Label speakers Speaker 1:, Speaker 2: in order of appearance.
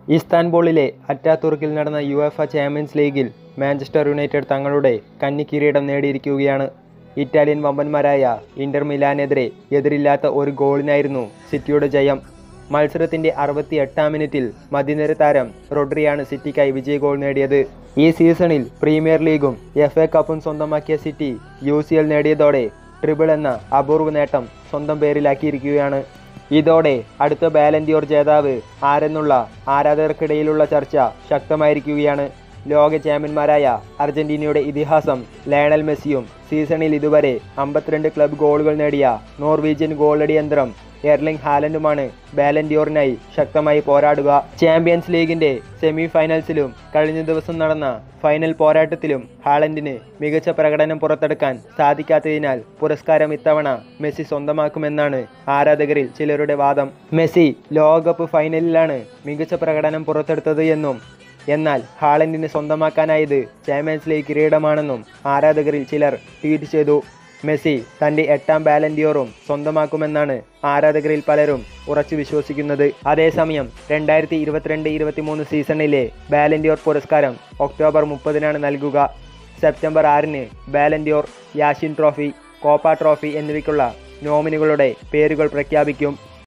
Speaker 1: ഇസ്താൻബുളിലെ അറ്റാതുർക്കിൽ നടന്ന UEFA champions ലീഗിൽ മാഞ്ചസ്റ്റർ യുണൈറ്റഡ് തങ്ങളുടെ കന്നി കിരീടം നേടിയിരിക്കുകയാണ് ഇറ്റാലിയൻ വമ്പന്മാരായ ഇന്റർ മിലാനെതിരെ എതിരില്ലാത്ത ഒരു ഗോളിനായിരുന്നു സിറ്റിയുടെ ജയം മത്സരത്തിന്റെ അറുപത്തി എട്ടാം മിനിറ്റിൽ മധ്യനിര താരം റൊഡ്രിയാണ് സിറ്റിക്കായി വിജയ ഗോൾ നേടിയത് ഈ സീസണിൽ പ്രീമിയർ ലീഗും എഫ് എ കപ്പും സ്വന്തമാക്കിയ സിറ്റി യു സി എൽ നേടിയതോടെ ട്രിബിൾ എന്ന അപൂർവ നേട്ടം സ്വന്തം പേരിലാക്കിയിരിക്കുകയാണ് ഇതോടെ അടുത്ത ബാലൻഡിയോർ ജേതാവ് ആരെന്നുള്ള ആരാധകർക്കിടയിലുള്ള ചർച്ച ശക്തമായിരിക്കുകയാണ് ലോക ചാമ്പ്യന്മാരായ അർജന്റീനയുടെ ഇതിഹാസം ലയണൽ മെസ്സിയും സീസണിൽ ഇതുവരെ അമ്പത്തിരണ്ട് ക്ലബ് ഗോളുകൾ നേടിയ നോർവീജിയൻ ഗോളടിയന്ത്രം എർലിംഗ് ഹാലൻഡുമാണ് ബാലൻഡിയോറിനായി ശക്തമായി പോരാടുക ചാമ്പ്യൻസ് ലീഗിന്റെ സെമി ഫൈനൽസിലും കഴിഞ്ഞ ദിവസം നടന്ന ഫൈനൽ പോരാട്ടത്തിലും ഹാലൻഡിന് മികച്ച പ്രകടനം പുറത്തെടുക്കാൻ സാധിക്കാത്തതിനാൽ പുരസ്കാരം ഇത്തവണ മെസ്സി സ്വന്തമാക്കുമെന്നാണ് ആരാധകരിൽ ചിലരുടെ വാദം മെസ്സി ലോകകപ്പ് ഫൈനലിലാണ് മികച്ച പ്രകടനം പുറത്തെടുത്തത് എന്നും എന്നാൽ ഹാളൻഡിന് സ്വന്തമാക്കാനായത് ചാമ്പ്യൻസ് ലീഗ് കിരീടമാണെന്നും ആരാധകരിൽ ചിലർ ട്വീറ്റ് ചെയ്തു മെസ്സി തന്റെ എട്ടാം ബാലൻഡിയോറും സ്വന്തമാക്കുമെന്നാണ് ആരാധകരിൽ പലരും ഉറച്ചു വിശ്വസിക്കുന്നത് അതേസമയം രണ്ടായിരത്തി ഇരുപത്തിരണ്ട് ഇരുപത്തിമൂന്ന് സീസണിലെ ബാലൻഡിയോർ പുരസ്കാരം ഒക്ടോബർ മുപ്പതിനാണ് നൽകുക സെപ്റ്റംബർ ആറിന് Ballon d'Or Yashin trophy Kopa trophy എന്നിവയ്ക്കുള്ള നോമിനികളുടെ പേരുകൾ പ്രഖ്യാപിക്കും